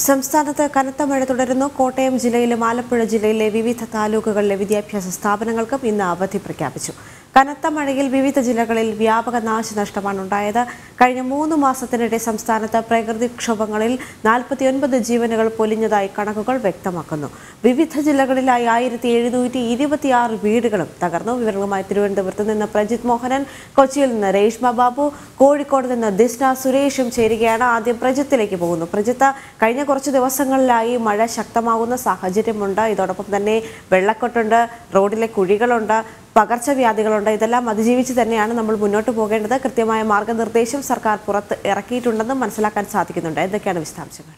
സംസ്ഥാനത്ത് കനത്ത മഴ തുടരുന്നു കോട്ടയം ജില്ലയിലും ആലപ്പുഴ ജില്ലയിലെ വിവിധ താലൂക്കുകളിലെ വിദ്യാഭ്യാസ സ്ഥാപനങ്ങൾക്കും ഇന്ന് അവധി പ്രഖ്യാപിച്ചു കനത്ത മഴയിൽ വിവിധ ജില്ലകളിൽ വ്യാപക നാശനഷ്ടമാണ് ഉണ്ടായത് കഴിഞ്ഞ മൂന്ന് മാസത്തിനിടെ സംസ്ഥാനത്ത് പ്രകൃതിക്ഷോഭങ്ങളിൽ നാൽപ്പത്തിയൊൻപത് ജീവനുകൾ പൊലിഞ്ഞതായി കണക്കുകൾ വ്യക്തമാക്കുന്നു വിവിധ ജില്ലകളിലായി ആയിരത്തി എഴുന്നൂറ്റി ഇരുപത്തിയാറ് വീടുകളും തകർന്നു വിവരങ്ങളുമായി തിരുവനന്തപുരത്ത് നിന്ന് പ്രജിത് മോഹനൻ കൊച്ചിയിൽ നിന്ന് രേഷ്മ ബാബു കോഴിക്കോട് നിന്ന് ദിസ്ന സുരേഷും ചേരുകയാണ് ആദ്യം പ്രജിത്തിലേക്ക് പോകുന്നു പ്രജിത്ത് കഴിഞ്ഞ കുറച്ച് ദിവസങ്ങളിലായി മഴ ശക്തമാകുന്ന സാഹചര്യമുണ്ട് ഇതോടൊപ്പം തന്നെ വെള്ളക്കെട്ടുണ്ട് റോഡിലെ കുഴികളുണ്ട് പകർച്ചവ്യാധികളുണ്ട് ഇതെല്ലാം അതിജീവിച്ച് തന്നെയാണ് നമ്മൾ മുന്നോട്ട് പോകേണ്ടത് കൃത്യമായ മാർഗനിർദ്ദേശം സർക്കാർ പുറത്ത് ഇറക്കിയിട്ടുണ്ടെന്നും മനസ്സിലാക്കാൻ സാധിക്കുന്നുണ്ട് എന്തൊക്കെയാണ് വിശദാംശങ്ങൾ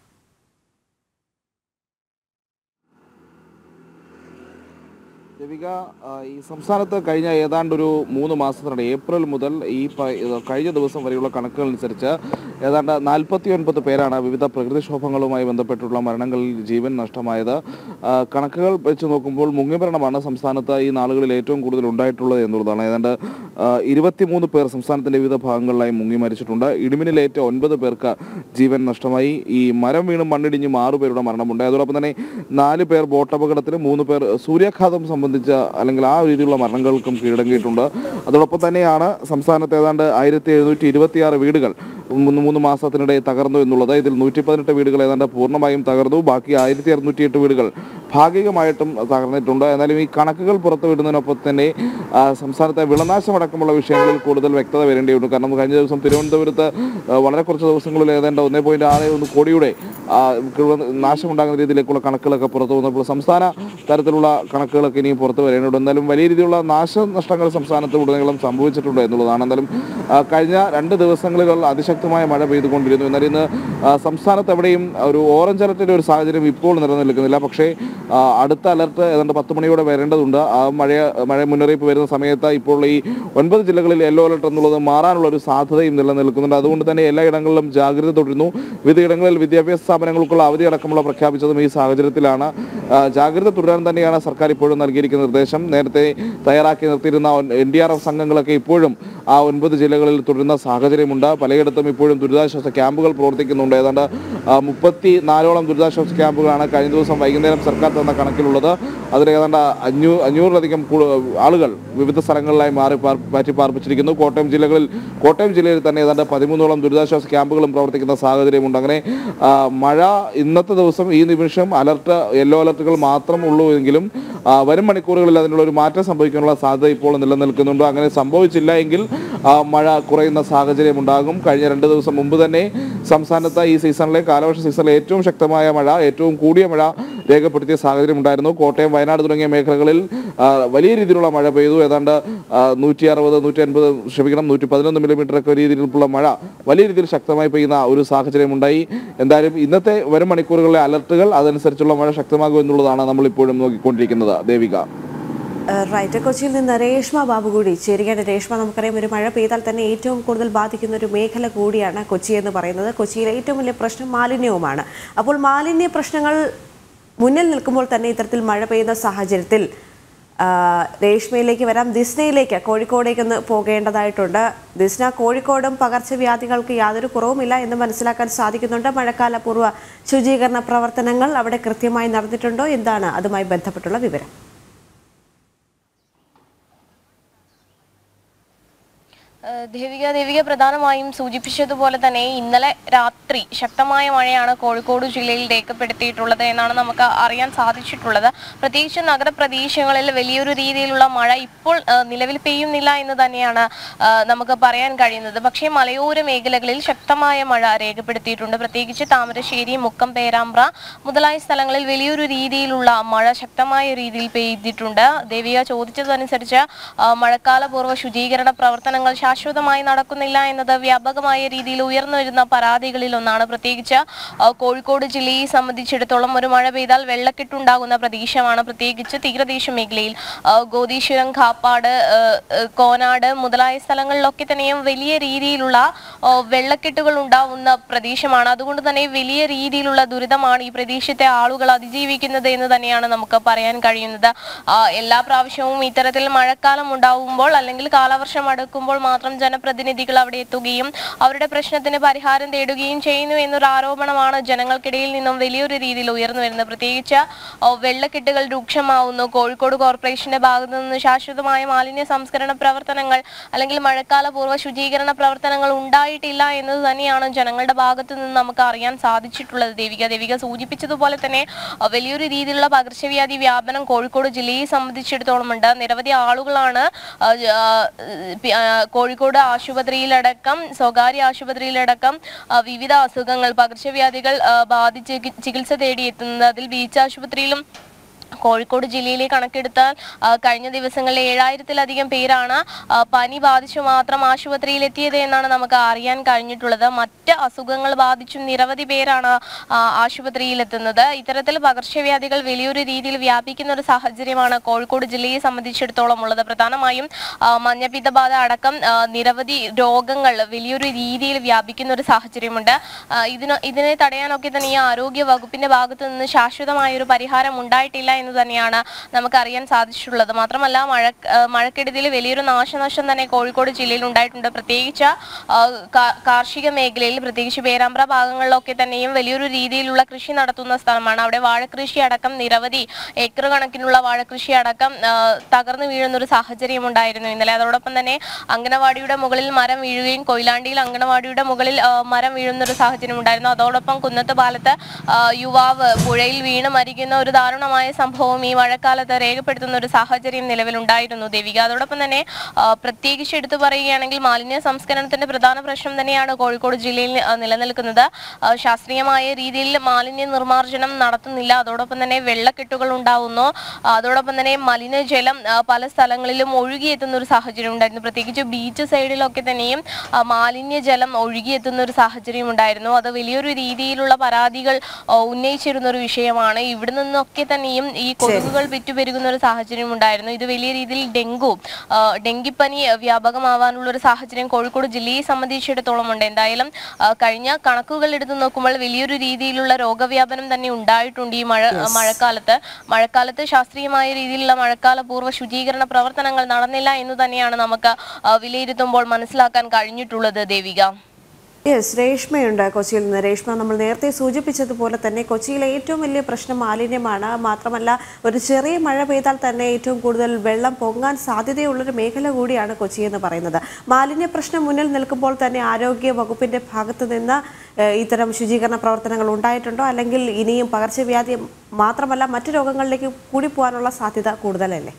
രവിക ആ, ഈ സംസ്ഥാനത്ത് കഴിഞ്ഞ ഏതാണ്ട് ഒരു മൂന്ന് മാസത്തിനിടെ ഏപ്രിൽ മുതൽ ഈ പ- ഇത് കഴിഞ്ഞ ദിവസം വരെയുള്ള കണക്കുകൾ അനുസരിച്ച് ഏതാണ്ട് നാൽപ്പത്തി ഒൻപത് പേരാണ് വിവിധ പ്രകൃതിക്ഷോഭങ്ങളുമായി ബന്ധപ്പെട്ടുള്ള മരണങ്ങളിൽ ജീവൻ നഷ്ടമായത് ആ, കണക്കുകൾ വെച്ച് നോക്കുമ്പോൾ മുങ്ങിമരണമാണ് സംസ്ഥാനത്ത് ഈ നാളുകളിൽ ഏറ്റവും കൂടുതൽ ഉണ്ടായിട്ടുള്ളത് എന്നുള്ളതാണ് ഏതാണ്ട് ഇരുപത്തിമൂന്ന് പേർ സംസ്ഥാനത്തിന്റെ വിവിധ ഭാഗങ്ങളിലായി മുങ്ങി മരിച്ചിട്ടുണ്ട് ഇടിമിന്നലേറ്റ ഒൻപത് പേർക്ക് ജീവൻ നഷ്ടമായി ഈ മരം വീണും മണ്ണിടിഞ്ഞും ആറു പേരുടെ മരണമുണ്ട് അതോടൊപ്പം തന്നെ നാല് പേർ ബോട്ട് അപകടത്തിലും മൂന്ന് പേർ സൂര്യാഘാതം സംബന്ധിച്ച അല്ലെങ്കിൽ ആ രീതിയിലുള്ള മരണങ്ങൾക്കും കീഴടങ്ങിയിട്ടുണ്ട് അതോടൊപ്പം തന്നെയാണ് സംസ്ഥാനത്ത് ഏതാണ്ട് ആയിരത്തി എഴുന്നൂറ്റി ഇരുപത്തിയാറ് വീടുകൾ മൂന്ന് മൂന്ന് മാസത്തിനിടെ തകർന്നു എന്നുള്ളത് ഇതിൽ നൂറ്റി പതിനെട്ട് വീടുകൾ ഏതാണ്ട് പൂർണ്ണമായും തകർന്നു ബാക്കി ആയിരത്തി അറുന്നൂറ്റി എട്ട് വീടുകൾ ഭാഗികമായിട്ടും തകർന്നിട്ടുണ്ട് എന്നാലും ഈ കണക്കുകൾ പുറത്തുവിടുന്നതിനൊപ്പം തന്നെ ആ, സംസ്ഥാനത്തെ വിളനാശമടക്കമുള്ള വിഷയങ്ങളിൽ കൂടുതൽ വ്യക്തത വരേണ്ടിയുണ്ട് കാരണം കഴിഞ്ഞ ദിവസം തിരുവനന്തപുരത്ത് ആ, വളരെ കുറച്ച് ദിവസങ്ങളിൽ ഏതാണ്ട് ഒന്നേ പോയിന്റ് ആറ് ഒന്ന് കോടിയുടെ ആ, കൃ- നാശമുണ്ടാകുന്ന രീതിയിലേക്കുള്ള കണക്കുകളൊക്കെ പുറത്തു വന്നപ്പോൾ സംസ്ഥാന തരത്തിലുള്ള കണക്കുകളൊക്കെ ഇനിയും പുറത്തു വരേണ്ടതുണ്ട് എന്നാലും വലിയ രീതിയിലുള്ള നാശനഷ്ടങ്ങൾ സംസ്ഥാനത്ത് ഉടനീളം സംഭവിച്ചിട്ടുണ്ട് എന്നുള്ളതാണ് എന്നാലും ആ, കഴിഞ്ഞ രണ്ട് ദിവസങ്ങളിൽ അതിശക്തമായ മഴ പെയ്തുകൊണ്ടിരുന്നു എന്നാൽ ഇന്ന് ആ, സംസ്ഥാനത്ത് എവിടെയും ഒരു ഓറഞ്ച് അലർട്ടിന്റെ ഒരു സാഹചര്യം ഇപ്പോൾ നിലനിൽക്കുന്നില്ല പക്ഷേ ആ, അടുത്ത അലർട്ട് ഏതാണ്ട് പത്ത് മണിയോടെ വരേണ്ടതുണ്ട് ആ മഴ മഴ മുന്നറിയിപ്പ് വരുന്ന സമയത്ത് ഇപ്പോൾ ഈ ഒൻപത് ജില്ലകളിൽ യെല്ലോ അലർട്ട് എന്നുള്ളത് മാറാനുള്ള ഒരു സാധ്യതയും നിലനിൽക്കുന്നുണ്ട് അതുകൊണ്ട് തന്നെ എല്ലാ ഇടങ്ങളിലും ജാഗ്രത തുടരുന്നു വിവിധ ഇടങ്ങളിൽ വിദ്യാഭ്യാസ സ്ഥാപനങ്ങൾക്കുള്ള അവധി അടക്കമുള്ള പ്രഖ്യാപിച്ചതും ഈ സാഹചര്യത്തിലാണ് ആ, ജാഗ്രത തുടരാൻ തന്നെയാണ് സർക്കാർ ഇപ്പോഴും നൽകിയിരിക്കുന്ന നിർദ്ദേശം നേരത്തെ തയ്യാറാക്കി നിർത്തിയിരുന്ന എൻ ഡി ആർ എഫ് സംഘങ്ങളൊക്കെ ഇപ്പോഴും ആ ഒൻപത് ജില്ലകളിൽ തുടരുന്ന സാഹചര്യമുണ്ട് പലയിടത്തും ഇപ്പോഴും ദുരിതാശ്വാസ ക്യാമ്പുകൾ പ്രവർത്തിക്കുന്നുണ്ട് ഏതാണ്ട് ആ, മുപ്പത്തി നാലോളം ദുരിതാശ്വാസ ക്യാമ്പുകളാണ് കഴിഞ്ഞ ദിവസം വൈകുന്നേരം സർക്കാർ തന്ന കണക്കിലുള്ളത് അതിൽ ഏതാണ്ട് അഞ്ഞൂ അഞ്ഞൂറിലധികം കു- ആളുകൾ വിവിധ സ്ഥലങ്ങളിലായി മാറി പാർ- മാറ്റി പാർപ്പിച്ചിരിക്കുന്നു കോട്ടയം ജില്ലകളിൽ കോട്ടയം ജില്ലയിൽ തന്നെ ഏതാണ്ട് പതിമൂന്നോളം ദുരിതാശ്വാസ ക്യാമ്പുകളും പ്രവർത്തിക്കുന്ന സാഹചര്യമുണ്ട് അങ്ങനെ ആ, മഴ ഇന്നത്തെ ദിവസം ഈ നിമിഷം അലർട്ട് യെല്ലോ അലർട്ടുകൾ മാത്രം ഉള്ളൂ എങ്കിലും ആ, വരും മണിക്കൂറുകളിൽ അതിനുള്ള ഒരു മാറ്റം സംഭവിക്കാനുള്ള സാധ്യത ഇപ്പോൾ നിലനിൽക്കുന്നുണ്ട് അങ്ങനെ സംഭവിച്ചില്ല എങ്കിൽ ആ, മഴ കുറയുന്ന സാഹചര്യം ഉണ്ടാകും കഴിഞ്ഞ രണ്ട് ദിവസം മുമ്പ് തന്നെ സംസ്ഥാനത്ത് ഈ സീസണിലെ കാലവർഷ സീസണിലെ ഏറ്റവും ശക്തമായ മഴ ഏറ്റവും കൂടിയ മഴ രേഖപ്പെടുത്തിയ സാഹചര്യം ഉണ്ടായിരുന്നു കോട്ടയം വയനാട് തുടങ്ങിയ മേഖലകളിൽ ആ, വലിയ രീതിയിലുള്ള മഴ പെയ്തു ഏതാണ്ട് നൂറ്റി അറുപത് നൂറ്റി അൻപത് ക്ഷമിക്കണം നൂറ്റി പതിനൊന്ന് മില്ലിമീറ്റർ ഒക്കെ രീതിയിലുള്ള മഴ വലിയ രീതിയിൽ ശക്തമായി പെയ്യുന്ന ഒരു സാഹചര്യം ഉണ്ടായി എന്തായാലും ഇന്നത്തെ വരും മണിക്കൂറുകളിലെ അലർട്ടുകൾ അതനുസരിച്ചുള്ള മഴ ശക്തമാകും എന്നുള്ളതാണ് നമ്മൾ ഇപ്പോഴും നോക്കിക്കൊണ്ടിരിക്കുന്നത് ദേവിക ഏഹ് റൈറ്റ് കൊച്ചിയിൽ നിന്ന് രേഷ്മ ബാബു കൂടി ചേരുകയാണ് രേഷ്മ നമുക്കറിയാം ഒരു മഴ പെയ്താൽ തന്നെ ഏറ്റവും കൂടുതൽ ബാധിക്കുന്ന ഒരു മേഖല കൂടിയാണ് കൊച്ചി എന്ന് പറയുന്നത് കൊച്ചിയിലെ ഏറ്റവും വലിയ പ്രശ്നം മാലിന്യവുമാണ് അപ്പോൾ മാലിന്യ പ്രശ്നങ്ങൾ മുന്നിൽ നിൽക്കുമ്പോൾ തന്നെ ഇത്തരത്തിൽ മഴ പെയ്യുന്ന സാഹചര്യത്തിൽ ആ, രേഷ്മയിലേക്ക് വരാം ദിസ്നയിലേക്ക് കോഴിക്കോടേക്കൊന്ന് പോകേണ്ടതായിട്ടുണ്ട് ദിസ്ന കോഴിക്കോടും പകർച്ചവ്യാധികൾക്ക് യാതൊരു കുറവുമില്ല എന്ന് മനസ്സിലാക്കാൻ സാധിക്കുന്നുണ്ട് മഴക്കാല പൂർവ്വ ശുചീകരണ പ്രവർത്തനങ്ങൾ അവിടെ കൃത്യമായി നടന്നിട്ടുണ്ടോ എന്താണ് അതുമായി ബന്ധപ്പെട്ടുള്ള വിവരം ഏഹ് ദേവിക ദേവിക പ്രധാനമായും സൂചിപ്പിച്ചതുപോലെ തന്നെ ഇന്നലെ രാത്രി ശക്തമായ മഴയാണ് കോഴിക്കോട് ജില്ലയിൽ രേഖപ്പെടുത്തിയിട്ടുള്ളത് എന്നാണ് നമുക്ക് അറിയാൻ സാധിച്ചിട്ടുള്ളത് പ്രത്യേകിച്ച് നഗരപ്രദേശങ്ങളിൽ വലിയൊരു രീതിയിലുള്ള മഴ ഇപ്പോൾ ഏഹ് നിലവിൽ പെയ്യുന്നില്ല എന്ന് തന്നെയാണ് ഏഹ് നമുക്ക് പറയാൻ കഴിയുന്നത് പക്ഷേ മലയോര മേഖലകളിൽ ശക്തമായ മഴ രേഖപ്പെടുത്തിയിട്ടുണ്ട് പ്രത്യേകിച്ച് താമരശ്ശേരി മുക്കം പേരാമ്പ്ര മുതലായ സ്ഥലങ്ങളിൽ വലിയൊരു രീതിയിലുള്ള മഴ ശക്തമായ രീതിയിൽ പെയ്തിട്ടുണ്ട് ദേവിക ചോദിച്ചതനുസരിച്ച് ആ, മഴക്കാല പൂർവ്വ ശുചീകരണ പ്രവർത്തനങ്ങൾ ശാശ്വതമായി നടക്കുന്നില്ല എന്നത് വ്യാപകമായ രീതിയിൽ ഉയർന്നു വരുന്ന പരാതികളിൽ ഒന്നാണ് പ്രത്യേകിച്ച് ആ, കോഴിക്കോട് ജില്ലയെ സംബന്ധിച്ചിടത്തോളം ഒരു മഴ പെയ്താൽ വെള്ളക്കെട്ടുണ്ടാകുന്ന പ്രദേശമാണ് പ്രത്യേകിച്ച് തീരദേശ മേഖലയിൽ ആ, ഗോദീശ്വരം കാപ്പാട് ആ, ആ, കോനാട് മുതലായ സ്ഥലങ്ങളിലൊക്കെ തന്നെയും വലിയ രീതിയിലുള്ള ആ, വെള്ളക്കെട്ടുകൾ ഉണ്ടാവുന്ന പ്രദേശമാണ് അതുകൊണ്ട് തന്നെ വലിയ രീതിയിലുള്ള ദുരിതമാണ് ഈ പ്രദേശത്തെ ആളുകൾ അതിജീവിക്കുന്നത് എന്ന് തന്നെയാണ് നമുക്ക് പറയാൻ കഴിയുന്നത് ആ, എല്ലാ പ്രാവശ്യവും ഇത്തരത്തിൽ മഴക്കാലം ഉണ്ടാവുമ്പോൾ അല്ലെങ്കിൽ കാലവർഷം അടുക്കുമ്പോൾ മാത്രം മാത്രം ജനപ്രതിനിധികൾ അവിടെ എത്തുകയും അവരുടെ പ്രശ്നത്തിന് പരിഹാരം തേടുകയും ചെയ്യുന്നു എന്നൊരു ആരോപണമാണ് ജനങ്ങൾക്കിടയിൽ നിന്നും വലിയൊരു രീതിയിൽ ഉയർന്നു വരുന്നത് പ്രത്യേകിച്ച് ആ, വെള്ളക്കെട്ടുകൾ രൂക്ഷമാവുന്നു കോഴിക്കോട് കോർപ്പറേഷന്റെ ഭാഗത്തു നിന്ന് ശാശ്വതമായ മാലിന്യ സംസ്കരണ പ്രവർത്തനങ്ങൾ അല്ലെങ്കിൽ മഴക്കാല പൂർവ്വ ശുചീകരണ പ്രവർത്തനങ്ങൾ ഉണ്ടായിട്ടില്ല എന്നത് തന്നെയാണ് ജനങ്ങളുടെ ഭാഗത്തു നിന്ന് നമുക്ക് അറിയാൻ സാധിച്ചിട്ടുള്ളത് ദേവിക ദേവിക സൂചിപ്പിച്ചതുപോലെ തന്നെ ആ, വലിയൊരു രീതിയിലുള്ള പകർച്ചവ്യാധി വ്യാപനം കോഴിക്കോട് ജില്ലയെ സംബന്ധിച്ചിടത്തോളം ഉണ്ട് നിരവധി ആളുകളാണ് ആ, ജ- ആ, പി- ആ, കോഴിക്കോട് ആശുപത്രിയിലടക്കം സ്വകാര്യ ആശുപത്രിയിലടക്കം ആ, വിവിധ അസുഖങ്ങൾ പകർച്ചവ്യാധികൾ ആ, ബാധിച്ച് ചി- ചികിത്സ തേടിയെത്തുന്നത് അതിൽ ബീച്ച് ആശുപത്രിയിലും കോഴിക്കോട് ജില്ലയിലെ കണക്കെടുത്താൽ ആ, കഴിഞ്ഞ ദിവസങ്ങളിൽ ഏഴായിരത്തിലധികം പേരാണ് ആ, പനി ബാധിച്ചു മാത്രം ആശുപത്രിയിൽ എത്തിയത് എന്നാണ് നമുക്ക് അറിയാൻ കഴിഞ്ഞിട്ടുള്ളത് മറ്റ് അസുഖങ്ങൾ ബാധിച്ചും നിരവധി പേരാണ് ആ, ആശുപത്രിയിൽ എത്തുന്നത് ഇത്തരത്തിൽ പകർച്ചവ്യാധികൾ വലിയൊരു രീതിയിൽ വ്യാപിക്കുന്ന ഒരു സാഹചര്യമാണ് കോഴിക്കോട് ജില്ലയെ സംബന്ധിച്ചിടത്തോളം ഉള്ളത് പ്രധാനമായും ആ, മഞ്ഞപ്പിത്തബാധ അടക്കം ആ, നിരവധി രോഗങ്ങൾ വലിയൊരു രീതിയിൽ വ്യാപിക്കുന്ന ഒരു സാഹചര്യമുണ്ട് ആ, ഇതിന് ഇതിനെ തടയാനൊക്കെ തന്നെ ഈ ആരോഗ്യ വകുപ്പിന്റെ ഭാഗത്തു നിന്ന് ശാശ്വതമായ ഒരു പരിഹാരം ഉണ്ടായിട്ടില്ല എന്ന് തന്നെയാണ് നമുക്ക് അറിയാൻ സാധിച്ചിട്ടുള്ളത് മാത്രമല്ല മഴ ആ, മഴക്കെടുതിയിൽ വലിയൊരു നാശനഷ്ടം തന്നെ കോഴിക്കോട് ജില്ലയിൽ ഉണ്ടായിട്ടുണ്ട് പ്രത്യേകിച്ച് ആ, കാ- കാർഷിക മേഖലയിൽ പ്രത്യേകിച്ച് പേരാമ്പ്ര ഭാഗങ്ങളിലൊക്കെ തന്നെയും വലിയൊരു രീതിയിലുള്ള കൃഷി നടത്തുന്ന സ്ഥലമാണ് അവിടെ വാഴക്കൃഷി അടക്കം നിരവധി ഏക്കർ കണക്കിനുള്ള വാഴക്കൃഷി അടക്കം ആ, തകർന്നു വീഴുന്ന ഒരു സാഹചര്യം ഉണ്ടായിരുന്നു ഇന്നലെ അതോടൊപ്പം തന്നെ അങ്കണവാടിയുടെ മുകളിൽ മരം വീഴുകയും കൊയിലാണ്ടിയിൽ അങ്കണവാടിയുടെ മുകളിൽ ആ, മരം വീഴുന്ന ഒരു സാഹചര്യം ഉണ്ടായിരുന്നു അതോടൊപ്പം കുന്നത്ത് പാലത്ത് ആ, യുവാവ് പുഴയിൽ വീണ് മരിക്കുന്ന ഒരു ദാരുണമായ സംഭവം ഈ മഴക്കാലത്ത് രേഖപ്പെടുത്തുന്ന ഒരു സാഹചര്യം നിലവിലുണ്ടായിരുന്നു ദേവിക അതോടൊപ്പം തന്നെ ആ, പ്രത്യേകിച്ച് എടുത്തു പറയുകയാണെങ്കിൽ മാലിന്യ സംസ്കരണത്തിന്റെ പ്രധാന പ്രശ്നം തന്നെയാണ് കോഴിക്കോട് ജില്ലയിൽ ആ, നിലനിൽക്കുന്നത് ആ, ശാസ്ത്രീയമായ രീതിയിൽ മാലിന്യ നിർമ്മാർജ്ജനം നടത്തുന്നില്ല അതോടൊപ്പം തന്നെ വെള്ളക്കെട്ടുകൾ ഉണ്ടാവുന്നു ആ, അതോടൊപ്പം തന്നെ മലിനജലം ആ, പല സ്ഥലങ്ങളിലും ഒഴുകിയെത്തുന്ന ഒരു സാഹചര്യം ഉണ്ടായിരുന്നു പ്രത്യേകിച്ച് ബീച്ച് സൈഡിലൊക്കെ തന്നെയും ആ, മാലിന്യജലം ഒഴുകിയെത്തുന്ന ഒരു സാഹചര്യം ഉണ്ടായിരുന്നു അത് വലിയൊരു രീതിയിലുള്ള പരാതികൾ ആ, ഉന്നയിച്ചിരുന്ന ഒരു വിഷയമാണ് ഇവിടെ നിന്നൊക്കെ തന്നെയും ഈ കൊതുകുകൾ വിറ്റുപെരുകുന്ന ഒരു സാഹചര്യം ഉണ്ടായിരുന്നു ഇത് വലിയ രീതിയിൽ ഡെങ്കു ആ, ഡെങ്കിപ്പനി വ്യാപകമാവാനുള്ള ഒരു സാഹചര്യം കോഴിക്കോട് ജില്ലയെ സംബന്ധിച്ചിടത്തോളം ഉണ്ട് എന്തായാലും ആ, കഴിഞ്ഞ കണക്കുകൾ എടുത്തു നോക്കുമ്പോൾ വലിയൊരു രീതിയിലുള്ള രോഗവ്യാപനം തന്നെ ഉണ്ടായിട്ടുണ്ട് ഈ മഴ മഴക്കാലത്ത് മഴക്കാലത്ത് ശാസ്ത്രീയമായ രീതിയിലുള്ള മഴക്കാല പൂർവ്വ ശുചീകരണ പ്രവർത്തനങ്ങൾ നടന്നില്ല എന്ന് തന്നെയാണ് നമുക്ക് ആ, വിലയിരുത്തുമ്പോൾ മനസ്സിലാക്കാൻ കഴിഞ്ഞിട്ടുള്ളത് ദേവിക യെസ് രേഷ്മയുണ്ട് കൊച്ചിയിൽ നിന്ന് രേഷ്മ നമ്മൾ നേരത്തെ സൂചിപ്പിച്ചതുപോലെ തന്നെ കൊച്ചിയിലെ ഏറ്റവും വലിയ പ്രശ്നം മാലിന്യമാണ് മാത്രമല്ല ഒരു ചെറിയ മഴ പെയ്താൽ തന്നെ ഏറ്റവും കൂടുതൽ വെള്ളം പൊങ്ങാൻ സാധ്യതയുള്ളൊരു മേഖല കൂടിയാണ് കൊച്ചി എന്ന് പറയുന്നത് മാലിന്യ പ്രശ്നം മുന്നിൽ നിൽക്കുമ്പോൾ തന്നെ ആരോഗ്യ വകുപ്പിന്റെ ഭാഗത്ത് നിന്ന് ഏഹ്, ഇത്തരം ശുചീകരണ പ്രവർത്തനങ്ങൾ ഉണ്ടായിട്ടുണ്ടോ അല്ലെങ്കിൽ ഇനിയും പകർച്ചവ്യാധി മാത്രമല്ല മറ്റു രോഗങ്ങളിലേക്ക് കൂടി പോകാനുള്ള സാധ്യത കൂടുതലല്ലേ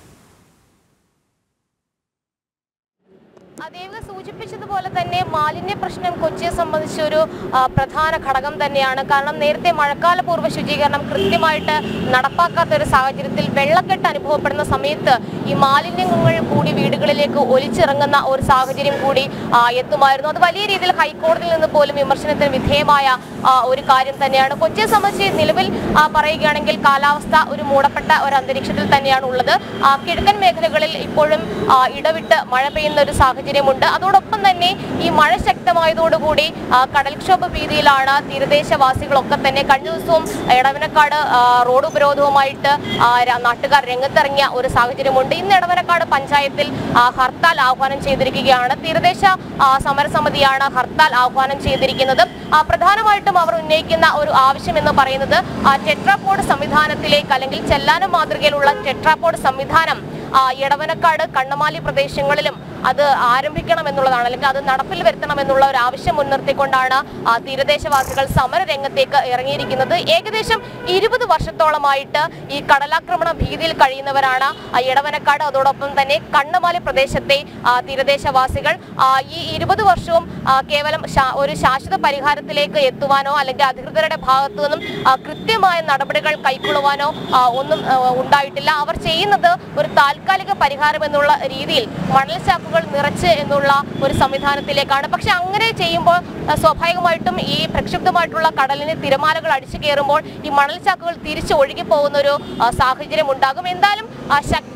ദേവിക സൂചിപ്പിച്ചതുപോലെ തന്നെ മാലിന്യ പ്രശ്നം കൊച്ചിയെ സംബന്ധിച്ച് ഒരു ആ, പ്രധാന ഘടകം തന്നെയാണ് കാരണം നേരത്തെ മഴക്കാല പൂർവ്വ ശുചീകരണം കൃത്യമായിട്ട് നടപ്പാക്കാത്ത ഒരു സാഹചര്യത്തിൽ വെള്ളക്കെട്ട് അനുഭവപ്പെടുന്ന സമയത്ത് ഈ മാലിന്യങ്ങൾ കൂടി വീടുകളിലേക്ക് ഒലിച്ചിറങ്ങുന്ന ഒരു സാഹചര്യം കൂടി ആ, എത്തുമായിരുന്നു അത് വലിയ രീതിയിൽ ഹൈക്കോടതിയിൽ നിന്ന് പോലും വിമർശനത്തിന് വിധേയമായ ആ, ഒരു കാര്യം തന്നെയാണ് കൊച്ചിയെ സംബന്ധിച്ച് നിലവിൽ ആ, പറയുകയാണെങ്കിൽ കാലാവസ്ഥ ഒരു മൂടപ്പെട്ട ഒരു അന്തരീക്ഷത്തിൽ തന്നെയാണ് ഉള്ളത് ആ, കിഴക്കൻ മേഖലകളിൽ ഇപ്പോഴും ആ, ഇടവിട്ട് മഴ പെയ്യുന്ന ഒരു സാഹചര്യമുണ്ട് അതോടൊപ്പം തന്നെ ഈ മഴ ശക്തമായതോടുകൂടി ആ, കടൽക്ഷോഭ ഭീതിയിലാണ് തീരദേശവാസികളൊക്കെ തന്നെ കഴിഞ്ഞ ദിവസവും എടവനക്കാട് ആ, റോഡ് ഉപരോധവുമായിട്ട് ആ, ര- നാട്ടുകാർ രംഗത്തിറങ്ങിയ ഒരു സാഹചര്യമുണ്ട് ഇന്ന് എടവനക്കാട് പഞ്ചായത്തിൽ ആ, ഹർത്താൽ ആഹ്വാനം ചെയ്തിരിക്കുകയാണ് തീരദേശ ആ, സമരസമിതിയാണ് ഹർത്താൽ ആഹ്വാനം ചെയ്തിരിക്കുന്നത് ആ, പ്രധാനമായിട്ടും അവർ ഉന്നയിക്കുന്ന ഒരു ആവശ്യം എന്ന് പറയുന്നത് ആ, ടെട്രാപോഡ് സംവിധാനത്തിലേക്ക് അല്ലെങ്കിൽ ചെല്ലാനം മാതൃകയിലുള്ള ടെട്രാപോഡ് സംവിധാനം ആ, എടവനക്കാട് കണ്ണമാലി പ്രദേശങ്ങളിലും അത് ആരംഭിക്കണം എന്നുള്ളതാണ് അല്ലെങ്കിൽ അത് നടപ്പിൽ വരുത്തണം എന്നുള്ള ഒരു ആവശ്യം മുൻനിർത്തിക്കൊണ്ടാണ് ആ, തീരദേശവാസികൾ സമര രംഗത്തേക്ക് ഇറങ്ങിയിരിക്കുന്നത് ഏകദേശം ഇരുപത് വർഷത്തോളമായിട്ട് ഈ കടലാക്രമണ ഭീതിയിൽ കഴിയുന്നവരാണ് ആ, എടവനക്കാട് അതോടൊപ്പം തന്നെ കണ്ണമാലി പ്രദേശത്തെ ആ, തീരദേശവാസികൾ ആ, ഈ ഇരുപത് വർഷവും ആ, കേവലം ശാ- ഒരു ശാശ്വത പരിഹാരത്തിലേക്ക് എത്തുവാനോ അല്ലെങ്കിൽ അധികൃതരുടെ ഭാഗത്തു നിന്നും ആ, കൃത്യമായ നടപടികൾ കൈക്കൊള്ളുവാനോ ആ, ഒന്നും ആ, ഉണ്ടായിട്ടില്ല അവർ ചെയ്യുന്നത് ഒരു താൽക്കാലിക പരിഹാരം എന്നുള്ള രീതിയിൽ മണൽ ചാക്കുകൾ നിറച്ച് എന്നുള്ള ഒരു സംവിധാനത്തിലേക്കാണ് പക്ഷെ അങ്ങനെ ചെയ്യുമ്പോൾ ആ, സ്വാഭാവികമായിട്ടും ഈ പ്രക്ഷുബ്ധമായിട്ടുള്ള കടലിന് തിരമാലകൾ അടിച്ചു കയറുമ്പോൾ ഈ മണൽ ചാക്കുകൾ തിരിച്ച് ഒഴുകി പോകുന്ന ഒരു ആ, സാഹചര്യം ഉണ്ടാകും എന്തായാലും ആ, ശക്തമായ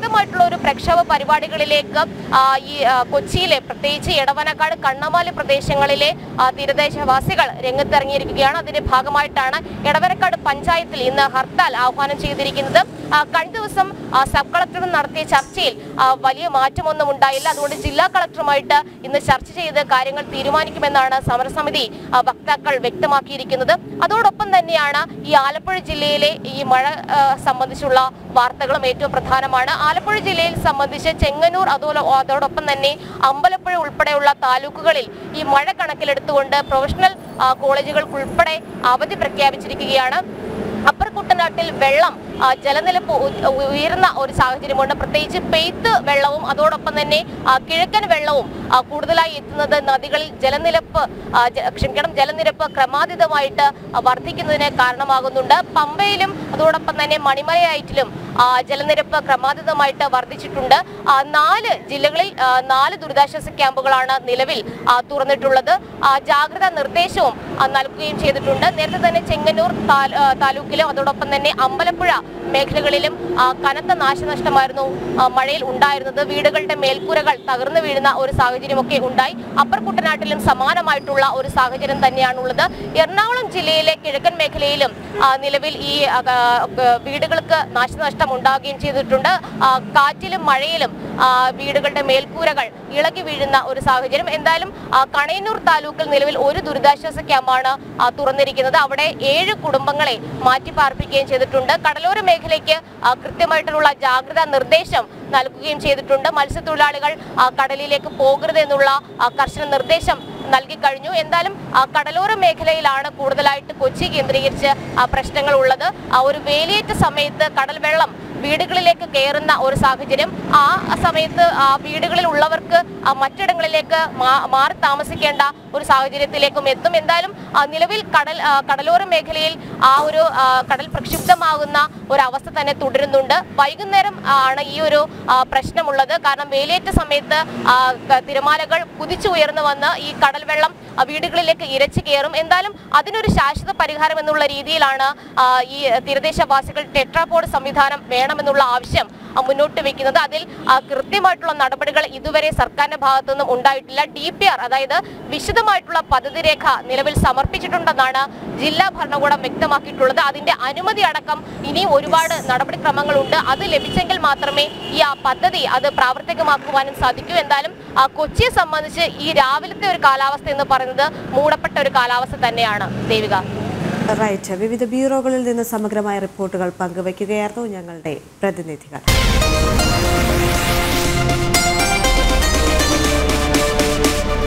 ശക്തമായിട്ടുള്ള ഒരു പ്രക്ഷോഭ പരിപാടികളിലേക്ക് ആ, ഈ ആ, കൊച്ചിയിലെ പ്രത്യേകിച്ച് എടവനക്കാട് കണ്ണമാലി പ്രദേശങ്ങളിലെ ആ, തീരദേശവാസികൾ രംഗത്തിറങ്ങിയിരിക്കുകയാണ് അതിന്റെ ഭാഗമായിട്ടാണ് എടവനക്കാട് പഞ്ചായത്തിൽ ഇന്ന് ഹർത്താൽ ആഹ്വാനം ചെയ്തിരിക്കുന്നത് ആ, കഴിഞ്ഞ ദിവസം ആ, സബ് കളക്ടർ നടത്തിയ ചർച്ചയിൽ ആ, വലിയ മാറ്റമൊന്നും ഉണ്ടായില്ല അതുകൊണ്ട് ജില്ലാ കളക്ടറുമായിട്ട് ഇന്ന് ചർച്ച ചെയ്ത് കാര്യങ്ങൾ തീരുമാനിക്കുമെന്നാണ് സമരസമിതി ആ, വക്താക്കൾ വ്യക്തമാക്കിയിരിക്കുന്നത് അതോടൊപ്പം തന്നെയാണ് ഈ ആലപ്പുഴ ജില്ലയിലെ ഈ മഴ ആ, സംബന്ധിച്ചുള്ള വാർത്തകളും ഏറ്റവും പ്രധാനമാണ് ആലപ്പുഴ ജില്ലയിൽ സംബന്ധിച്ച് ചെങ്ങന്നൂർ അതുപോലെ അതോടൊപ്പം തന്നെ അമ്പലപ്പുഴ ഉൾപ്പെടെയുള്ള താലൂക്കുകളിൽ ഈ മഴ കണക്കിലെടുത്തുകൊണ്ട് പ്രൊഫഷണൽ ആ, കോളേജുകൾക്കുൾപ്പെടെ അവധി പ്രഖ്യാപിച്ചിരിക്കുകയാണ് അപ്പർ കുട്ടനാട്ടിൽ വെള്ളം ആ, ജലനിരപ്പ് ഉ- ഉയർന്ന ഒരു സാഹചര്യമുണ്ട് പ്രത്യേകിച്ച് പെയ്ത്ത് വെള്ളവും അതോടൊപ്പം തന്നെ ആ, കിഴക്കൻ വെള്ളവും ആ, കൂടുതലായി എത്തുന്നത് നദികളിൽ ജലനിരപ്പ് ആ, ജ- ക്ഷമിക്കണം ജലനിരപ്പ് ക്രമാതീതമായിട്ട് ആ, വർദ്ധിക്കുന്നതിന് കാരണമാകുന്നുണ്ട് പമ്പയിലും അതോടൊപ്പം തന്നെ മണിമലയാറ്റിലും ആ, ജലനിരപ്പ് ക്രമാതീതമായിട്ട് വർദ്ധിച്ചിട്ടുണ്ട് ആ, നാല് ജില്ലകളിൽ ആ, നാല് ദുരിതാശ്വാസ ക്യാമ്പുകളാണ് നിലവിൽ ആ, തുറന്നിട്ടുള്ളത് ആ, ജാഗ്രതാ നിർദ്ദേശവും ആ, നൽകുകയും ചെയ്തിട്ടുണ്ട് നേരത്തെ തന്നെ ചെങ്ങന്നൂർ താൽ- ആ, താലൂക്കിലും അതോടൊപ്പം തന്നെ അമ്പലപ്പുഴ മേഖലകളിലും ആ, കനത്ത നാശനഷ്ടമായിരുന്നു ആ, മഴയിൽ ഉണ്ടായിരുന്നത് വീടുകളുടെ മേൽക്കൂരകൾ തകർന്നു വീഴുന്ന ഒരു സാഹചര്യമൊക്കെ ഉണ്ടായി അപ്പർ കുട്ടനാട്ടിലും സമാനമായിട്ടുള്ള ഒരു സാഹചര്യം തന്നെയാണുള്ളത് എറണാകുളം ജില്ലയിലെ കിഴക്കൻ മേഖലയിലും ആ, നിലവിൽ ഈ ആ, ആ, വീടുകൾക്ക് നാശനഷ്ടം ഉണ്ടാവുകയും ചെയ്തിട്ടുണ്ട് ആ, കാറ്റിലും മഴയിലും ആ, വീടുകളുടെ മേൽക്കൂരകൾ ഇളകി വീഴുന്ന ഒരു സാഹചര്യം എന്തായാലും ആ, കണയന്നൂർ താലൂക്കിൽ നിലവിൽ ഒരു ദുരിതാശ്വാസ ക്യാമ്പാണ് ആ, തുറന്നിരിക്കുന്നത് അവിടെ ഏഴ് കുടുംബങ്ങളെ മാറ്റി പാർപ്പിക്കുകയും ചെയ്തിട്ടുണ്ട് കടലോര മേഖലയ്ക്ക് ആ, കൃത്യമായിട്ടുള്ള ജാഗ്രതാ നിർദ്ദേശം നൽകുകയും ചെയ്തിട്ടുണ്ട് മത്സ്യത്തൊഴിലാളികൾ ആ, കടലിലേക്ക് പോകരുത് എന്നുള്ള ആ, കർശന നിർദ്ദേശം നൽകി കഴിഞ്ഞു എന്തായാലും ആ, കടലോര മേഖലയിലാണ് കൂടുതലായിട്ട് കൊച്ചി കേന്ദ്രീകരിച്ച് ആ, പ്രശ്നങ്ങൾ ഉള്ളത് ആ ഒരു വേലിയേറ്റ സമയത്ത് കടൽ വെള്ളം വീടുകളിലേക്ക് കയറുന്ന ഒരു സാഹചര്യം ആ സമയത്ത് ആ വീടുകളിൽ ഉള്ളവർക്ക് ആ മറ്റിടങ്ങളിലേക്ക് മാ- മാറി താമസിക്കേണ്ട ഒരു സാഹചര്യത്തിലേക്കും എത്തും എന്തായാലും ആ, നിലവിൽ കടൽ ആ, കടലോര മേഖലയിൽ ആ ഒരു ആ, കടൽ പ്രക്ഷുബ്ധമാകുന്ന ഒരു അവസ്ഥ തന്നെ തുടരുന്നുണ്ട് വൈകുന്നേരം ആണ് ഈ ഒരു ആ, പ്രശ്നമുള്ളത് കാരണം വേലിയേറ്റ സമയത്ത് ആ, ക- തിരമാലകൾ കുതിച്ചുയർന്നു വന്ന് ഈ കടൽ വെള്ളം ആ, വീടുകളിലേക്ക് ഇരച്ചു കയറും എന്തായാലും അതിനൊരു ശാശ്വത പരിഹാരം എന്നുള്ള രീതിയിലാണ് ആ, ഈ തീരദേശവാസികൾ ടെട്രാപോഡ് സംവിധാനം വേണമെന്നുള്ള ആവശ്യം ആ, മുന്നോട്ട് വെക്കുന്നത് അതിൽ ആ, കൃത്യമായിട്ടുള്ള നടപടികൾ ഇതുവരെ സർക്കാരിന്റെ ഭാഗത്തു നിന്നും ഉണ്ടായിട്ടില്ല ഡി പി ആർ അതായത് വിശദമായിട്ടുള്ള പദ്ധതി രേഖ നിലവിൽ സമർപ്പിച്ചിട്ടുണ്ടെന്നാണ് ജില്ലാ ഭരണകൂടം വ്യക്തമാക്കിയിട്ടുള്ളത് അതിന്റെ അനുമതി അടക്കം ഇനിയും ഒരുപാട് നടപടിക്രമങ്ങളുണ്ട് അത് ലഭിച്ചെങ്കിൽ മാത്രമേ ഈ ആ പദ്ധതി അത് പ്രാവർത്തികമാക്കുവാനും സാധിക്കൂ എന്തായാലും ആ, കൊച്ചിയെ സംബന്ധിച്ച് ഈ രാവിലത്തെ ഒരു കാലാവസ്ഥ എന്ന് പറയുന്നത് മൂടപ്പെട്ട ഒരു കാലാവസ്ഥ തന്നെയാണ് ദേവിക റൈറ്റ് വിവിധ ബ്യൂറോകളിൽ നിന്ന് സമഗ്രമായ റിപ്പോർട്ടുകൾ പങ്കുവയ്ക്കുകയായിരുന്നു ഞങ്ങളുടെ പ്രതിനിധികൾ